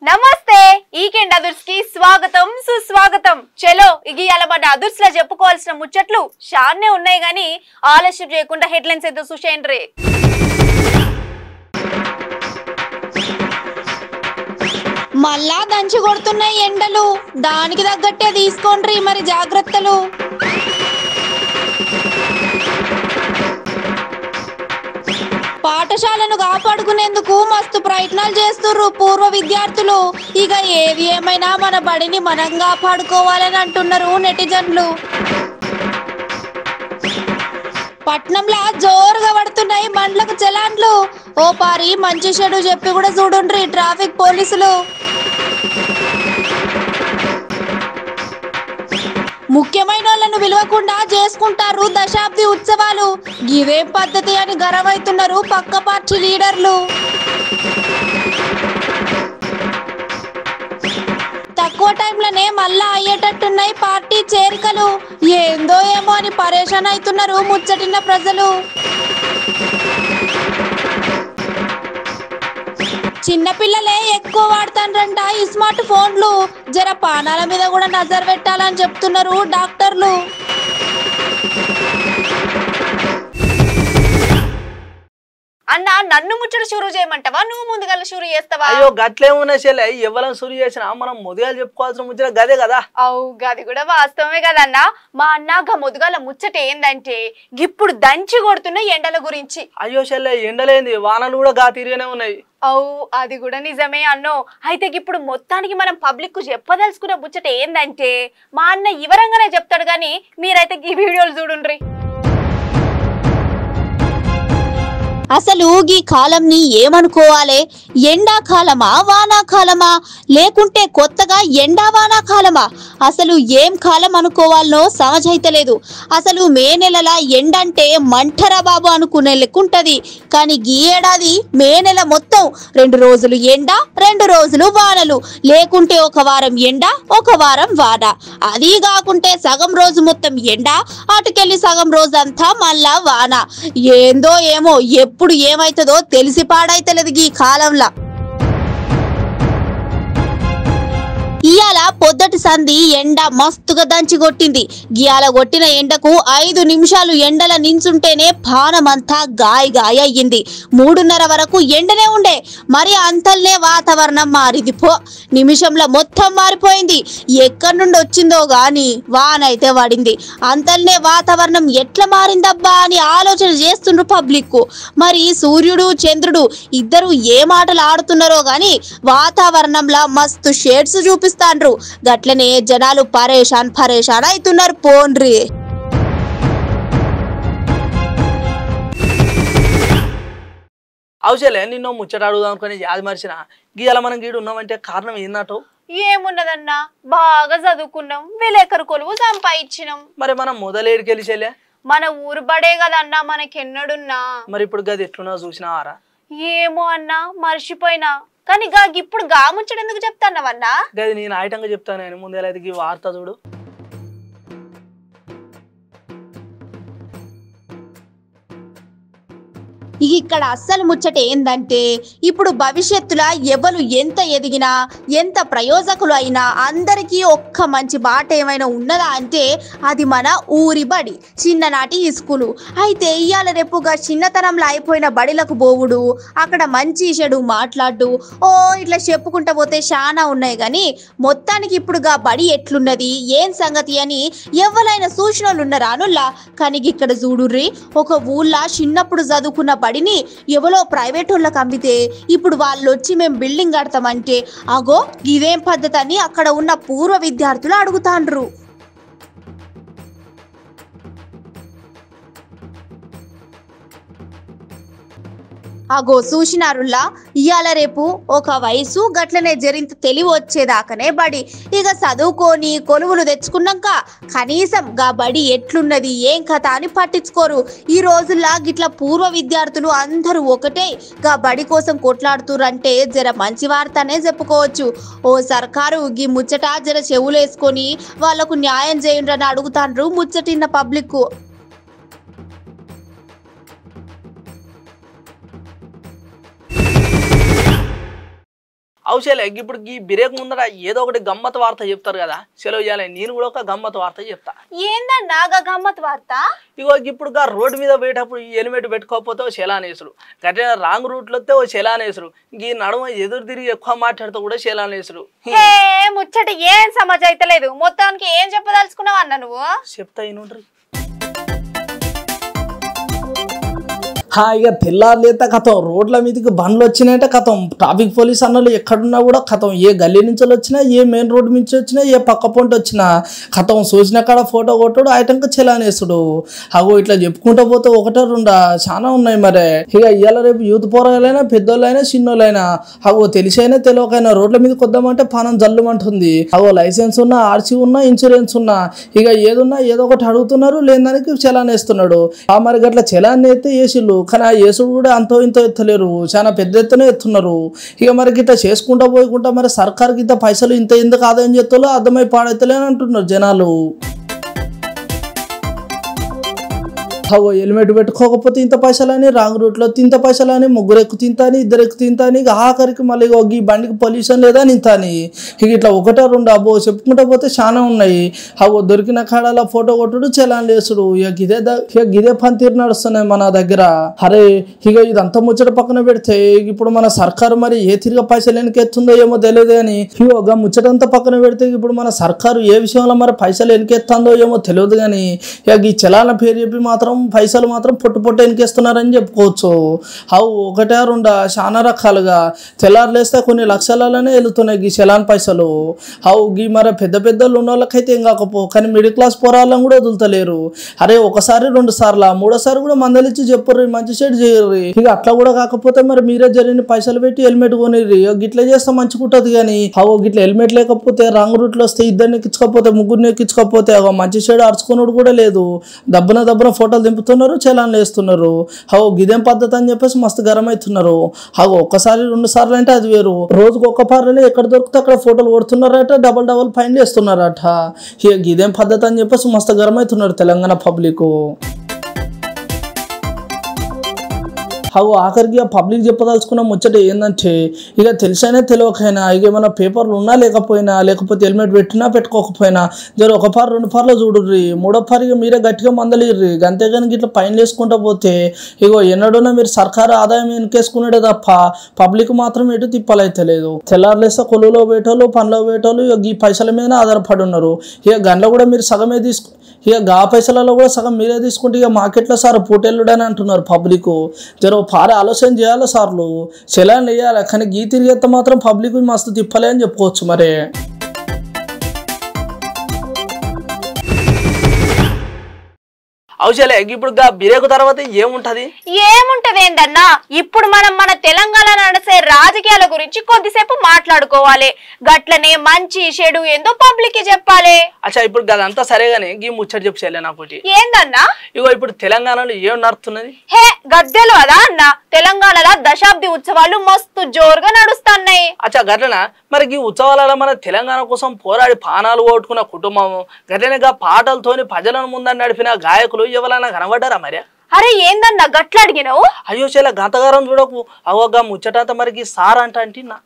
నమస్తే ఈకెండ్ అదుర్స్ కి స్వాగతం సుస్వాగతం చలో ఇగి అలా మన అదుర్స్ లో చెప్పుకోవాల్సిన ముచ్చట్లు షాన్నే ఉన్నాయి గాని ఆలస్యం చేయకుండా హెడ్లైన్స్ ఏదో సుషేండ్రే మళ్ళా దంచి కొడుతున్నాయి ఎండలు దానికి తగ్గట్టే తీసుకోండి మరి జాగ్రత్తలు పాఠశాలను కాపాడుకునేందుకు మస్తు ప్రయత్నాలు చేస్తుర్రు పూర్వ విద్యార్థులు ఇక ఏది ఏమైనా మన బడిని మనం కాపాడుకోవాలని అంటున్నారు నెటిజన్లు పట్నంలో జోరుగా పడుతున్నాయి బండ్లకు చలాన్లు ఓ పారి మంచి చెడు చెప్పి కూడా చూడుండ్రి ట్రాఫిక్ పోలీసులు ముఖ్యమైన వాళ్ళను విలువకుండా చేసుకుంటారు దశాబ్ది ఉత్సవాలు ఇదేం పద్ధతి అని గర్వైతున్నారు పక్క పార్టీ లీడర్లు తక్కువ టైంలోనే మళ్ళా అయ్యేటట్టున్నాయి పార్టీ చేరికలు ఏందో ఏమో అని పరేషాన్ అవుతున్నారు ముచ్చటిన ప్రజలు చిన్నపిల్లలే ఎక్కువ వాడుతాన్రంట ఈ స్మార్ట్ ఫోన్లు జర పానాల మీద కూడా నజర్ పెట్టాలని చెప్తున్నారు డాక్టర్లు అన్న నన్ను ముచ్చట షురు చేయమంటావా నువ్వు ముందుగా షురు చేస్తావా అయ్యో గట్లేమున్నా చెల్లె ఎవరైనా సురి చేసినా మనం ముదిగాలు చెప్పుకోవాల్సిన ముచ్చట గదే కదా అవు గది కూడా వాస్తవమే కదన్నా మా అన్న గా ముదుగాల ముచ్చట ఏందంటే ఇప్పుడు దంచి కొడుతున్న ఎండల గురించి అయ్యో చెల్లె ఎండలేంది వానలు కూడా గా తీరుగానే ఉన్నాయి అవు అది కూడా నిజమే అన్నో అయితే ఇప్పుడు మొత్తానికి మనం పబ్లిక్ కు చెప్పదలుచుకున్న ముచ్చట ఏందంటే మా అన్న ఇవరంగానే చెప్తాడు కానీ మీరైతే ఈ వీడియోలు చూడుండ్రి అసలు ఈ కాలంని ఏమనుకోవాలి ఎండాకాలమా వానాకాలమా లేకుంటే కొత్తగా ఎండా వానాకాలమా అసలు ఏం కాలం అనుకోవాలనో సమజైతలేదు అసలు మే నెలల ఎండంటే మంటరా బాబు అనుకునే లెక్కుంటది కానీ గీ ఏడాది మే నెల మొత్తం రెండు రోజులు ఎండ రెండు రోజులు వానలు లేకుంటే ఒక వారం ఎండ ఒక వారం వాన అది కాకుంటే సగం రోజు మొత్తం ఎండ అటుకెళ్ళి సగం రోజంతా మళ్ళా వాన ఏందో ఏమో ఎప్పుడు ఏమైతుందో తెలిసి పాడైతలేదు ఈ కాలంలో ఇయాల పొద్దటి సంధి ఎండ మస్తుగా దంచి కొట్టింది గియాల కొట్టిన ఎండకు ఐదు నిమిషాలు ఎండల నించుంటేనే పానమంతా గాయ గాయ అయ్యింది మూడున్నర వరకు ఎండనే ఉండే మరి అంతల్నే వాతావరణం మారింది పో నిమిషంలో మొత్తం మారిపోయింది ఎక్కడి నుండి వచ్చిందో గాని వానైతే పడింది అంతల్నే వాతావరణం ఎట్లా మారిందబ్బా అని ఆలోచన చేస్తుండ్రు పబ్లిక్ మరి సూర్యుడు చంద్రుడు ఇద్దరు ఏ మాటలు ఆడుతున్నారో గాని వాతావరణంలో మస్తు షేడ్స్ చూపిస్తాండ్రు గట్లనే జనాలు పరేషాన్ పరేషాన్ అవుతున్నారు పోన్రి అవసలే నిన్నో ముచ్చట అడుగుదాం అనుకుని యాది మరిచిన గీయాల మనం గీడు ఉన్నామంటే కారణం ఏందటో ఏమున్నదన్నా బాగా చదువుకున్నాం విలేకరు కొలువు సంపాదించినాం మరి మనం మొదలేడికెళ్ళి చెల్లె మన ఊరు బడే కదన్నా మనకెన్నడున్నా మరి ఇప్పుడు గది ఎట్లున్నా చూసినావారా ఏమో అన్నా మర్చిపోయినా కానీ గా ఇప్పుడు గా ముచ్చట ఎందుకు చెప్తాన్నవన్నా గది నేను ఆయిటంగా చెప్తాను నేను ముందేలా అయితే ఈ వార్త చూడు ఇక ఇక్కడ అస్సలు ముచ్చట ఏందంటే ఇప్పుడు భవిష్యత్తులో ఎవరు ఎంత ఎదిగినా ఎంత ప్రయోజకులు అయినా అందరికీ ఒక్క మంచి మాట ఏమైనా ఉన్నదా అంటే అది మన ఊరి బడి చిన్ననాటి ఈ స్కూలు అయితే ఇయ్యాల రేపుగా చిన్నతనంలో అయిపోయిన బడిలకు పోవుడు అక్కడ మంచి చెడు మాట్లాడు ఓ ఇట్లా చెప్పుకుంటా పోతే చాలా ఉన్నాయి కానీ మొత్తానికి ఇప్పుడుగా బడి ఎట్లున్నది ఏం సంగతి అని ఎవరైనా సూచనలు ఉన్నారా అనుల్లా కానీ ఇక్కడ చూడుర్రి ఒక ఊళ్ళో చిన్నప్పుడు చదువుకున్న బడిని ఎవరో ప్రైవేట్ వాళ్ళకి అమ్మితే ఇప్పుడు వాళ్ళు వచ్చి మేము బిల్డింగ్ కడతామంటే అగో ఇదేం పద్ధతి అని అక్కడ ఉన్న పూర్వ విద్యార్థులు అడుగుతాండ్రు అగో చూసినారుల్లా ఇయాల రేపు ఒక వయసు గట్లనే జరింత తెలివి వచ్చేదాకానే బడి ఇక చదువుకొని కొలువులు తెచ్చుకున్నాక కనీసం గా బడి ఎట్లున్నది ఏం కథ అని పట్టించుకోరు ఈ రోజుల్లా గిట్ల పూర్వ విద్యార్థులు అందరూ ఒకటే గా బడి కోసం కొట్లాడుతురంటే జర మంచి వార్తనే చెప్పుకోవచ్చు ఓ సర్కారు గీ ముచ్చట జర చెవులేసుకొని వాళ్లకు న్యాయం చేయండి అని అడుగుతాండ్రు ముచ్చటిన్న పబ్లిక్ అవసరం ఇప్పుడు ఈ బిరేక్ ముందర ఏదో ఒకటి గమ్మత్ వార్త చెప్తారు కదా సెలవు చేయాలి నేను కూడా ఒక గమ్మత్ వార్త చెప్తా ఏందన్నా గా గమ్మత్ వార్త ఇగో ఇప్పుడు గా రోడ్డు మీద పోయేటప్పుడు ఈ హెల్మెట్ పెట్టుకోకపోతే ఓ శలానేసుడు గట్టిగా రాంగ్ రూట్లో వస్తే ఓ శలానేసుడు ఈ నడుమ ఎదురు తిరిగి ఎక్కువ మాట్లాడితే కూడా శలానేసుడు హే ముచ్చట ఏం సమాజ్ అయితలేదు మొత్తానికి ఏం చెప్పదలుచుకున్నావు అన్న నువ్వు చెప్తా ఇనుండ్రి హా ఇక తెల్లారులేత కథం రోడ్ల మీదకి బండ్లు వచ్చినాయంటే కథం ట్రాఫిక్ పోలీస్ అన్నలు ఎక్కడున్నా కూడా కథం ఏ గల్లీ నుంచి వచ్చినా ఏ మెయిన్ రోడ్ నుంచి వచ్చినా ఏ పక్క పొంటి వచ్చినా కథం చూసిన కాడ ఫోటో కొట్టడు ఆయటంక చెలానేసుడు అగో ఇట్లా చెప్పుకుంటూ పోతే ఒకటో రెండా చాలా ఉన్నాయి మరి ఇక ఇవాళ రేపు యూత్ పోరాలైనా పెద్దోళ్ళైనా చిన్నోళ్ళైనా అగో తెలిసైనా తెలియకైనా రోడ్ల మీద కొద్దామంటే పానం జల్లుమంటుంది అగో లైసెన్స్ ఉన్నా ఆర్సీ ఉన్నా ఇన్సూరెన్స్ ఉన్నా ఇక ఏదున్నా ఏదో ఒకటి అడుగుతున్నారు లేని దానికి చలాన్ వేస్తున్నాడు ఆ మరి గట్ల చలాన్ అయితే వేసిళ్ళు కానీ ఆ యేసుడు కూడా అంతో ఇంతో ఎత్తలేరు చాలా పెద్ద ఎత్తున ఎత్తున్నారు ఇక మరి గిట్ట చేసుకుంటా పోయకుండా మరి సర్కార్కి ఇంత పైసలు ఇంత ఎందుకు ఆదాయం చేస్తాలో అర్థమై పాడైతలేని అంటున్నారు జనాలు అగో హెల్మెట్ పెట్టుకోకపోతే ఇంత పైసలని రాంగ్ రూట్లో ఇంత పైసలని ముగ్గురు ఎక్కు తింటాని ఇద్దరు ఎక్కు తింటాని ఇక ఆఖరికి మళ్ళీ ఇగో ఈ బండికి పొల్యూషన్ లేదా నింతాని ఇక ఇట్లా ఒకటో రెండు అబ్బో చెప్పుకుంటా పోతే చాలా ఉన్నాయి అగో దొరికిన కాడాల ఫోటో కొట్టుడు చలాన్ లేసుడు ఇక గిదే ద- ఇక గిదే పనితీరు నడుస్తున్నాయి మన దగ్గర అరే ఇక ఇదంతా ముచ్చట పక్కన పెడితే ఇప్పుడు మన సర్కారు మరి ఏ తిరిగి పైసలు ఎన్నికెత్తుందో ఏమో తెలియదు అని ఇగో గా ముచ్చటంతా పక్కన పెడితే ఇప్పుడు మన సర్కారు ఏ విషయంలో మరి పైసలు ఎన్నికెత్తుందో ఏమో తెలియదు కానీ ఇక ఈ చలాల పేరు చెప్పి మాత్రం పైసలు మాత్రం పొట్టు పొట్టు ఎన్నికేస్తున్నారని చెప్పుకోవచ్చు అవు ఒకటే రెండా చాలా రకాలుగా తెల్లారులేస్తే కొన్ని లక్షలలోనే వెళ్తున్నాయి ఈ చలాన్ పైసలు అవు గీ మరి పెద్ద పెద్దలు ఉన్న వాళ్ళకైతే ఏం కాకపో కానీ మిడిల్ క్లాస్ పోరాళ్ళని కూడా వదులుతలేరు అరే ఒకసారి రెండు సార్లు మూడోసారి కూడా మందలిచ్చి చెప్పుర్రి మంచి షేడ్ చేయర్రి ఇక అట్లా కూడా కాకపోతే మరి మీరే జరిగిన పైసలు పెట్టి హెల్మెట్ కొనిర్రి ఇక గిట్ల చేస్తే మంచిగుంటది కానీ అవు గిట్ల హెల్మెట్ లేకపోతే రాంగ్ రూట్లో వస్తే ఇద్దరిని ఎక్కించకపోతే ముగ్గురిని ఎక్కించకపోతే అగో మంచి షేడ్ అరుచుకున్నాడు కూడా లేదు దబ్బున దబ్బున ఫోటోలు దింపుతున్నారు చలాన్లు వేస్తున్నారు అగో గిదేం పద్ధతి అని చెప్పేసి మస్తు గరం అవుతున్నారు అగో ఒక్కసారి రెండు సార్లు అంటే అది వేరు రోజుకు ఒక్క పార్లనే ఎక్కడ దొరికితే అక్కడ ఫోటోలు కొడుతున్నారట డబల్ డబల్ ఫైన్ వేస్తున్నారట ఇక గిదేం పద్ధతి అని చెప్పేసి మస్తు గరం అవుతున్నారు తెలంగాణ పబ్లిక్ అవు ఆఖరికి ఆ పబ్లిక్ చెప్పదలుచుకున్న ముచ్చట ఏంటంటే ఇక తెలిసైనా తెలియకైనా ఇక ఏమైనా పేపర్లు ఉన్నా లేకపోయినా లేకపోతే హెల్మెట్ పెట్టినా పెట్టుకోకపోయినా జర ఒక పార్ రెండు పార్లు చూడుర్రి మూడో పార్ ఇక మీరే గట్టిగా మందలిర్రి అంతేగాని ఇట్లా పైన వేసుకుంటా పోతే ఇగో ఎన్నడూనా మీరు సర్కారు ఆదాయం వెనకేసుకునేదే తప్ప పబ్లిక్ మాత్రం ఎటు తిప్పాలైతే లేదు తెల్లారులేస్తే కొలువులో పోయేటోళ్ళు పనిలో పోయేటోళ్ళు ఇక ఈ పైసల మీదనే ఆధారపడి ఉన్నారు ఇక గండ్ల కూడా మీరు సగమే తీసుకు ఇక గా పైసలలో కూడా సగం మీరే తీసుకుంటే ఇక మార్కెట్లో సార్ పూటెల్లుడని అంటున్నారు పబ్లిక్ జర పారే ఆలోచన చేయాలి సార్లు చలాన్ వేయాలి కానీ గీ తిరిగేస్తే మాత్రం పబ్లిక్ మస్తు తిప్పలే అని చెప్పుకోవచ్చు మరి అవసలే ఇప్పుడు గా బిరేకు తర్వాత ఏముంటది ఏముంటది ఏంటన్నా ఇప్పుడు మనం మన తెలంగాణ నడిసే రాజకీయాల గురించి కొద్దిసేపు మాట్లాడుకోవాలి గట్లనే మంచి చెడు ఏందో పబ్లిక్ కి చెప్పాలి అచ్చా ఇప్పుడు గదంతా సరేగానే గీ ముచ్చట చెప్పు చెల్లె నాకోటి ఏందన్నా ఇగో ఇప్పుడు తెలంగాణలో ఏం నడుస్తున్నది హే గద్దెలు అదా అన్న తెలంగాణలో దశాబ్ది ఉత్సవాలు మస్తు జోరుగా నడుస్తున్నాయి అచ్చా గట్లనా మరి ఈ ఉత్సవాలలో మన తెలంగాణ కోసం పోరాడి పానాలు ఓట్టుకున్న కుటుంబం గట్లనే గా పాటలతోని ప్రజలను ముందని నడిపిన గాయకులు ఎవరైనా కనబడ్డారా మరి అరే ఏందన్నా గట్ల అడిగినావు అయ్యో చెల్ల గంతగారం చూడకు అవగా ముచ్చటాత మరికి సార్ అంట అంటున్నా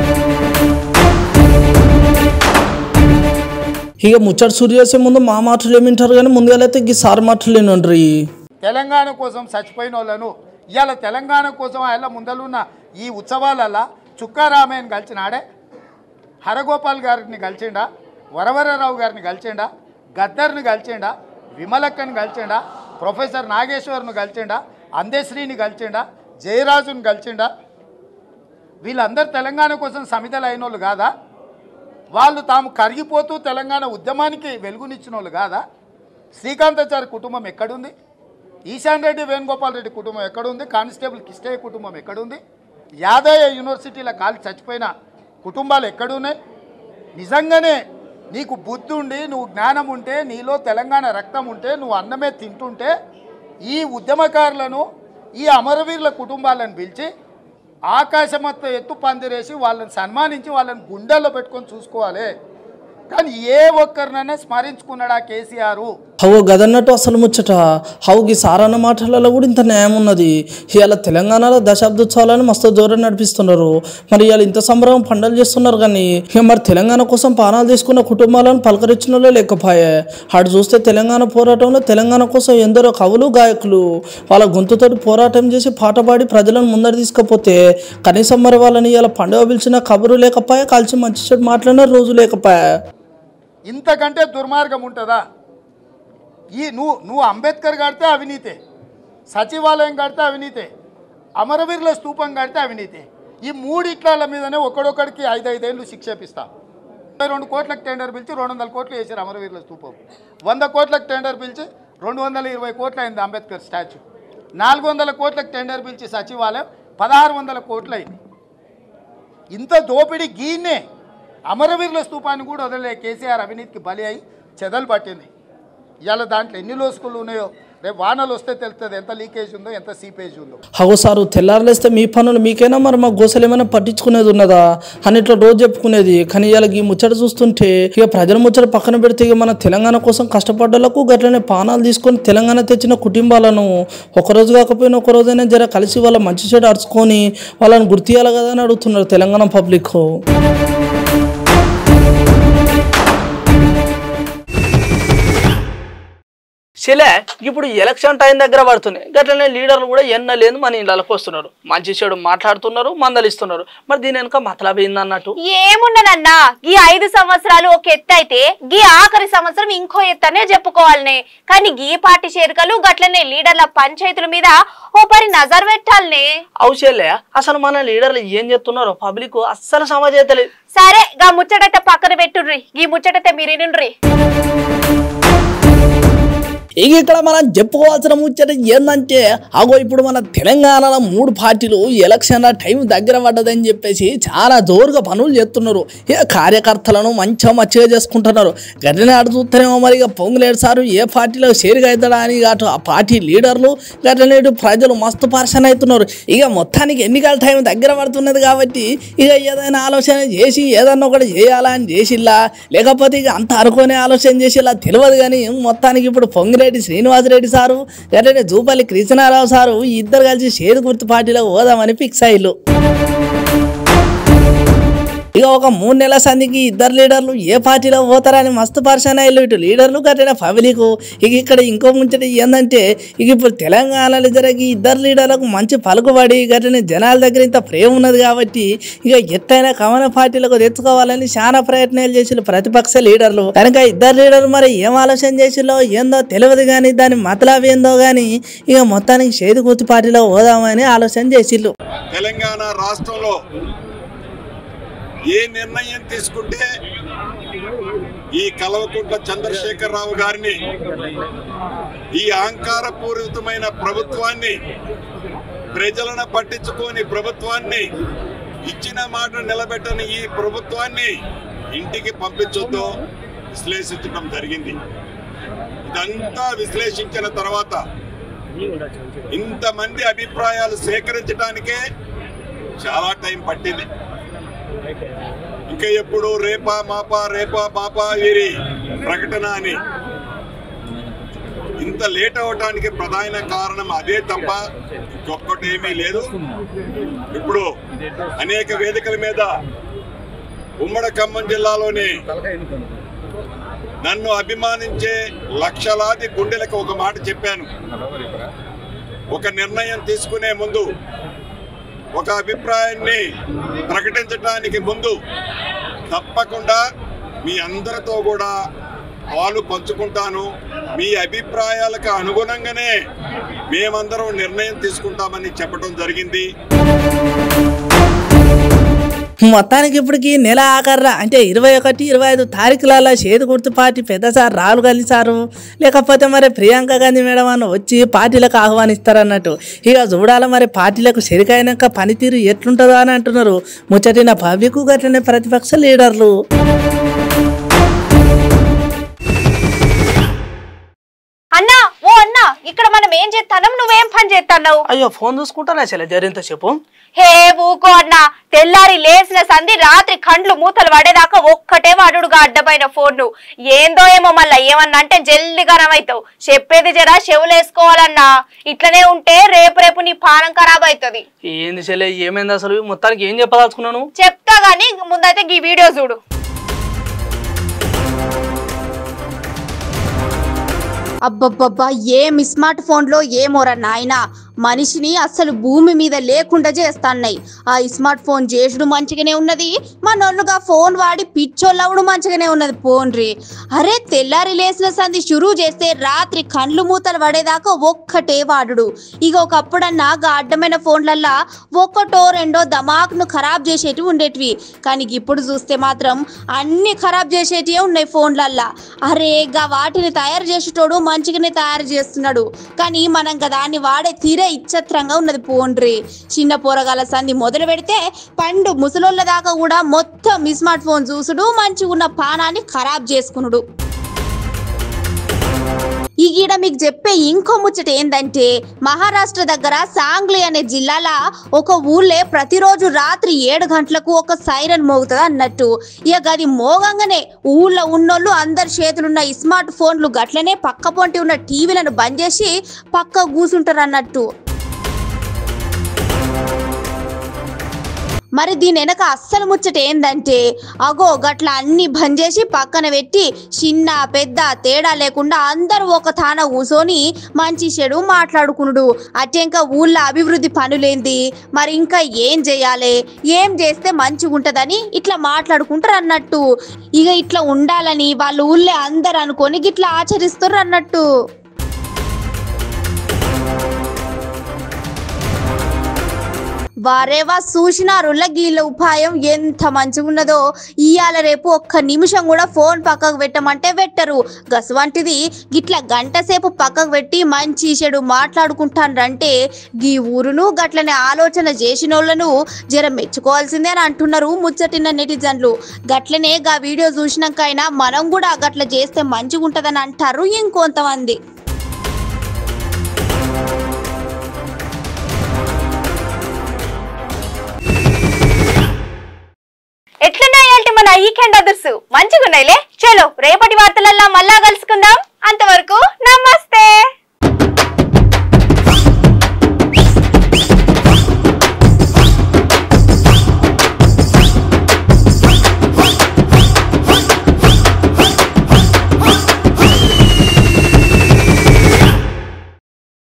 ఇక ముచ్చట సూర్య చేసే ముందు మా మాటలు ఏమింటారు కానీ ముందుగా ఈ సార్ మాటలు ఏనుండ్రి తెలంగాణ కోసం చచ్చిపోయిన వాళ్ళను ఇవాళ తెలంగాణ కోసం ఆయన ముందలున్న ఈ ఉత్సవాలల్లో చుక్కారామయ్యని కలిసినాడే హరగోపాల్ గారిని కలిసిండా వరవరరావు గారిని కలిసిండా గద్దర్ని కలిసిండా విమలక్కని కలిసిండా ప్రొఫెసర్ నాగేశ్వర్ను కలిసిండా అందశ్రీని కలిసిండా జయరాజుని కలిసిండా వీళ్ళందరూ తెలంగాణ కోసం సమితలు అయిన వాళ్ళు కాదా వాళ్ళు తాము కరిగిపోతూ తెలంగాణ ఉద్యమానికి వెలుగునిచ్చిన వాళ్ళు కాదా శ్రీకాంతాచారి కుటుంబం ఎక్కడుంది ఈశాన్ రెడ్డి వేణుగోపాల్ రెడ్డి కుటుంబం ఎక్కడుంది కానిస్టేబుల్ కిష్టయ్య కుటుంబం ఎక్కడుంది యాదయ్య యూనివర్సిటీలో కాలి చచ్చిపోయిన కుటుంబాలు ఎక్కడున్నాయి నిజంగానే నీకు బుద్ధి ఉండి నువ్వు జ్ఞానం ఉంటే నీలో తెలంగాణ రక్తం ఉంటే నువ్వు అన్నమే తింటుంటే ఈ ఉద్యమకారులను ఈ అమరవీరుల కుటుంబాలను పిలిచి ఆకాశమత్త ఎత్తు పందిరేసి వాళ్ళని సన్మానించి వాళ్ళని గుండెల్లో పెట్టుకొని చూసుకోవాలి కానీ ఏ ఒక్కరినైనా స్మరించుకున్నాడా కేసీఆర్ హవు గదన్నట్టు అసలు ముచ్చట హవుకి సారన్న మాటలలో కూడా ఇంత న్యాయం ఉన్నది ఇవాళ తెలంగాణలో దశాబ్దోత్సవాలను మస్తు జోరం నడిపిస్తున్నారు మరి ఇవాళ ఇంత సంబరం పండుగలు చేస్తున్నారు కానీ ఇక మరి తెలంగాణ కోసం పానాలు తీసుకున్న కుటుంబాలను పలకరించిన వాళ్ళే లేకపోయే అటు చూస్తే తెలంగాణ పోరాటంలో తెలంగాణ కోసం ఎందరో కవులు గాయకులు వాళ్ళ గొంతుతోటి పోరాటం చేసి పాట పాడి ప్రజలను ముందర తీసుకపోతే కనీసం మరి వాళ్ళని ఇలా పండుగ పిలిచిన కబురు లేకపోయా కలిసి మంచి చెడు మాట్లాడిన రోజు లేకపోయా ఇంతకంటే దుర్మార్గం ఉంటుందా ఈ నువ్వు నువ్వు అంబేద్కర్ కడితే అవినీతే సచివాలయం కడితే అవినీతే అమరవీరుల స్తూపం కడితే అవినీతే ఈ మూడిట్ల మీదనే ఒకడొకడికి ఐదు ఐదేళ్ళు శిక్షేపిస్తా ముప్పై రెండు కోట్లకు టెండర్ పిలిచి రెండు వందల కోట్లు వేసారు అమరవీరుల స్తూపం వంద కోట్లకు టెండర్ పిలిచి రెండు వందల ఇరవై కోట్లు అయింది అంబేద్కర్ స్టాచ్యూ నాలుగు వందల కోట్లకు టెండర్ పిలిచి సచివాలయం పదహారు వందల కోట్లు అయింది ఇంత దోపిడీ గీనే అమరవీరుల స్తూపాన్ని కూడా వదలలే కేసీఆర్ అవినీతికి బలి అయి చెదలు పట్టింది ఇవాళ దాంట్లో ఎన్ని లోసుకులు ఉన్నాయో రేపు వానలు వస్తే తెలుస్తుంది ఎంత లీకేజ్ ఉందో ఎంత సీపేజ్ ఉందో హగో సారు తెల్లారలేస్తే మీ పనులు మీకైనా మరి మా గోసలు ఏమైనా పట్టించుకునేది ఉన్నదా అని ఇట్లా రోజు చెప్పుకునేది కానీ ఇవాళ ఈ ముచ్చట చూస్తుంటే ఇక ప్రజల ముచ్చట పక్కన పెడితే ఇక మన తెలంగాణ కోసం కష్టపడ్డలకు గట్లనే పానాలు తీసుకొని తెలంగాణ తెచ్చిన కుటుంబాలను ఒకరోజు కాకపోయినా ఒక రోజైనా జర కలిసి వాళ్ళ మంచి చెడు అరుచుకొని వాళ్ళని గుర్తియాలి కదా అని అడుగుతున్నారు తెలంగాణ పబ్లిక్ శిలే ఇప్పుడు ఎలక్షన్ టైం దగ్గర పడుతున్నాయి గట్లనే లీడర్లు కూడా ఎన్నలేదు మన ఇళ్ళకి వస్తున్నారు మంచి చెడు మాట్లాడుతున్నారు మందలిస్తున్నారు మరి దీని వెనుక మతలబ్ ఏందన్నట్టు ఏముండనన్నా ఈ ఐదు సంవత్సరాలు ఒక ఎత్తు అయితే గీ ఆఖరి సంవత్సరం ఇంకో ఎత్తు అనే చెప్పుకోవాలనే కానీ గీ పార్టీ చేరికలు గట్లనే లీడర్ల పంచాయతీల మీద ఓ పరి నజర్ పెట్టాలనే అవుషేలే అసలు మన లీడర్లు ఏం చెప్తున్నారో పబ్లిక్ అస్సలు సమాజేతలేదు సరే గా ముచ్చటైతే పక్కన పెట్టుర్రి ఈ ముచ్చటైతే మీరు వినుండ్రి ఇక ఇక్కడ మనం చెప్పుకోవాల్సిన ముచ్చట ఏంటంటే అగో ఇప్పుడు మన తెలంగాణలో మూడు పార్టీలు ఎలక్షన్ల టైం దగ్గర పడ్డదని చెప్పేసి చాలా జోరుగా పనులు చేస్తున్నారు ఇక కార్యకర్తలను మంచిగా మచ్చిగా చేసుకుంటున్నారు గట్లనే అటు చూస్తేనేమో మరి ఇక పొంగులేడు సారు ఏ పార్టీలో చేరుగా అవుతాడా అని అటు ఆ పార్టీ లీడర్లు గట్లనే ఇటు ప్రజలు మస్తు పర్సన్ అవుతున్నారు ఇక మొత్తానికి ఎన్నికల టైం దగ్గర పడుతున్నది కాబట్టి ఇక ఏదైనా ఆలోచన చేసి ఏదన్నా ఒకటి చేయాలా అని చేసిల్లా లేకపోతే ఇక అంత అనుకునే ఆలోచన చేసిలా తెలియదు కానీ మొత్తానికి ఇప్పుడు పొంగిరెడ్డి శ్రీనివాసరెడ్డి సారు గట్లనే జూపల్లి కృష్ణారావు సారు ఈ ఇద్దరు కలిసి షేరు గుర్తు పార్టీలో పోదామని ఫిక్స్ అయ్యిల్లు ఇక ఒక మూడు నెలల సంధికి ఇద్దరు లీడర్లు ఏ పార్టీలో పోతారని మస్తు పర్సన్ అయ్యారు ఇటు లీడర్లు కట్టిన పబ్లిక్ ఇక ఇక్కడ ఇంకో ముచ్చట ఏంటంటే ఇక ఇప్పుడు తెలంగాణలో జరిగి ఇద్దరు లీడర్లకు మంచి పలుకుబడి గట్టిన జనాల దగ్గర ఇంత ప్రేమ ఉన్నది కాబట్టి ఇక ఎట్టయినా కమల పార్టీలకు తెచ్చుకోవాలని చాలా ప్రయత్నాలు చేసిన ప్రతిపక్ష లీడర్లు కనుక ఇద్దరు లీడర్లు మరి ఏం ఆలోచన చేసిలో ఏందో తెలియదు కానీ దాని మతలాభ ఏందో కానీ ఇక మొత్తానికి చేదు గుర్తు పార్టీలో పోదామని ఆలోచన చేసిళ్ళు తెలంగాణ రాష్ట్రంలో ఏ నిర్ణయం తీసుకుంటే ఈ కల్వకుంట్ల చంద్రశేఖరరావు గారిని ఈ అహంకారపూరితమైన ప్రభుత్వాన్ని ప్రజలను పట్టించుకోని ప్రభుత్వాన్ని ఇచ్చిన మాట నిలబెట్టని ఈ ప్రభుత్వాన్ని ఇంటికి పంపించొద్దో విశ్లేషించడం జరిగింది ఇదంతా విశ్లేషించిన తర్వాత ఇంతమంది అభిప్రాయాలు సేకరించడానికే చాలా టైం పట్టింది ఇంకా ఎప్పుడు రేపా మాపా రేపా మాపా వీరి ప్రకటన అని ఇంత లేట్ అవటానికి ప్రధాన కారణం అదే తప్ప ఇంకొక్కటి ఏమీ లేదు ఇప్పుడు అనేక వేదికల మీద ఉమ్మడి ఖమ్మం జిల్లాలోని నన్ను అభిమానించే లక్షలాది గుండెలకు ఒక మాట చెప్పాను ఒక నిర్ణయం తీసుకునే ముందు ఒక అభిప్రాయాన్ని ప్రకటించడానికి ముందు తప్పకుండా మీ అందరితో కూడా పాలు పంచుకుంటాను మీ అభిప్రాయాలకు అనుగుణంగానే మేమందరం నిర్ణయం తీసుకుంటామని చెప్పడం జరిగింది మొత్తానికి ఇప్పటికి నెల ఆఖర్ర అంటే ఇరవై ఒకటి ఇరవై ఐదు తారీఖులలో చేదు గుర్తు పార్టీ పెద్ద సార్ రాహుల్ గాంధీ సారు లేకపోతే మరి ప్రియాంక గాంధీ మేడం అని వచ్చి పార్టీలకు ఆహ్వానిస్తారన్నట్టు ఇక చూడాలి మరి పార్టీలకు సరికైనాక పనితీరు ఎట్లుంటుందో అని అంటున్నారు ముచ్చటిన పబ్లిక్ గట్లనే ప్రతిపక్ష లీడర్లు అన్నా ఓ అన్నా ఇక్కడ మనం ఏం చేస్తానం నువ్వేం పని చేస్తున్నావు అయ్యో ఫోన్ చూసుకుంటానే చెల్లె జరింత చెప్పు హే ఊకో అన్న తెల్లారి లేచిన సంధి రాత్రి కండ్లు మూతలు పడేదాకా ఒక్కటే వాడుడుగా అడ్డమైన ఫోన్ ను ఏందో ఏమో మళ్ళా ఏమన్నా అంటే జల్ది గనమైతావు చెప్పేది జరా చెవులేసుకోవాలన్నా ఇట్లనే ఉంటే రేపు రేపు నీ పానం ఖరాబ్ అవుతుంది ఏంది చెల్లె ఏమైంది అసలు మొత్తానికి ఏం చెప్పదలుచుకున్నాను చెప్తా గానీ ముందైతే ఈ వీడియో చూడు అబ్బబ్బబ్బా ఏం స్మార్ట్ ఫోన్లో ఏమోరా నాయనా మనిషిని అస్సలు భూమి మీద లేకుండా చేస్తాన్నాయి ఆ స్మార్ట్ ఫోన్ చేసుడు మంచిగానే ఉన్నది మనోళ్ళుగా ఫోన్ వాడి పిచ్చోళ్ళవుడు మంచిగానే ఉన్నది ఫోన్ రీ అరే తెల్లారి లేసిన సంధి షురూ చేస్తే రాత్రి కండ్లు మూతలు పడేదాకా ఒక్కటే వాడుడు ఇక ఒకప్పుడన్నా గా అడ్డమైన ఫోన్లల్లా ఒక్కటో రెండో దమాక్ను ఖరాబ్ చేసేటివి ఉండేటివి కానీ ఇప్పుడు చూస్తే మాత్రం అన్ని ఖరాబ్ చేసేటివే ఉన్నాయి ఫోన్లల్లా అరే గా వాటిని తయారు చేసేటోడు మంచిగానే తయారు చేస్తున్నాడు కానీ మనం గా దాన్ని వాడే తీరే ఇచ్చత్రంగా ఉన్నది పోండ్రి చిన్న పోరగాల సంధి మొదలు పెడితే పండు ముసలోళ్ళ దాకా కూడా మొత్తం స్మార్ట్ ఫోన్ చూసుడు మంచిగా ఉన్న పానాన్ని ఖరాబ్ చేసుకునుడు ఈ గీడ మీకు చెప్పే ఇంకో ముచ్చట ఏంటంటే మహారాష్ట్ర దగ్గర సాంగ్లీ అనే జిల్లాల ఒక ఊళ్ళే ప్రతిరోజు రాత్రి ఏడు గంటలకు ఒక సైరన్ మోగుతుంది అన్నట్టు ఇక గది మోగంగానే ఊళ్ళో ఉన్నోళ్ళు అందరి చేతులున్న ఈ స్మార్ట్ ఫోన్లు గట్లనే పక్క పొంటి ఉన్న టీవీలను బంద్ చేసి పక్క కూసుంటారు అన్నట్టు మరి దీని వెనక అస్సలు ముచ్చట ఏందంటే అగో గట్ల అన్ని బంద్ చేసి పక్కన పెట్టి చిన్న పెద్ద తేడా లేకుండా అందరూ ఒక తాన కూసోని మంచి చెడు మాట్లాడుకునుడు అటెంక ఊళ్ళో అభివృద్ధి పనులేంది మరి ఇంకా ఏం చేయాలి ఏం చేస్తే మంచిగా ఉంటదని ఇట్లా మాట్లాడుకుంటారు అన్నట్టు ఇక ఇట్లా ఉండాలని వాళ్ళ ఊళ్ళో అందరు అనుకొని గిట్లా ఆచరిస్తారు అన్నట్టు వారేవా చూసినారుల గీళ్ళ ఉపాయం ఎంత మంచిగా ఉన్నదో ఇవాళ రేపు ఒక్క నిమిషం కూడా ఫోన్ పక్కకు పెట్టమంటే పెట్టరు గసవంటిది గిట్ల గంట సేపు పక్కకు పెట్టి మంచి చెడు మాట్లాడుకుంటానంటే గీ ఊరును గట్లనే ఆలోచన చేసినోళ్ళను జర మెచ్చుకోవాల్సిందే అని అంటున్నారు ముచ్చటిన నెటిజన్లు గట్లనే గా వీడియో చూసినాకైనా మనం కూడా గట్ల చేస్తే మంచిగా ఉంటదని అంటారు ఇంకొంతమంది ఎట్లున్నాయి మన వీకెండ్ అదర్స్ మంచిగా ఉన్నాయిలే చలో రేపటి వార్తలల్లా మళ్ళా కలుసుకుందాం అంతవరకు నమస్తే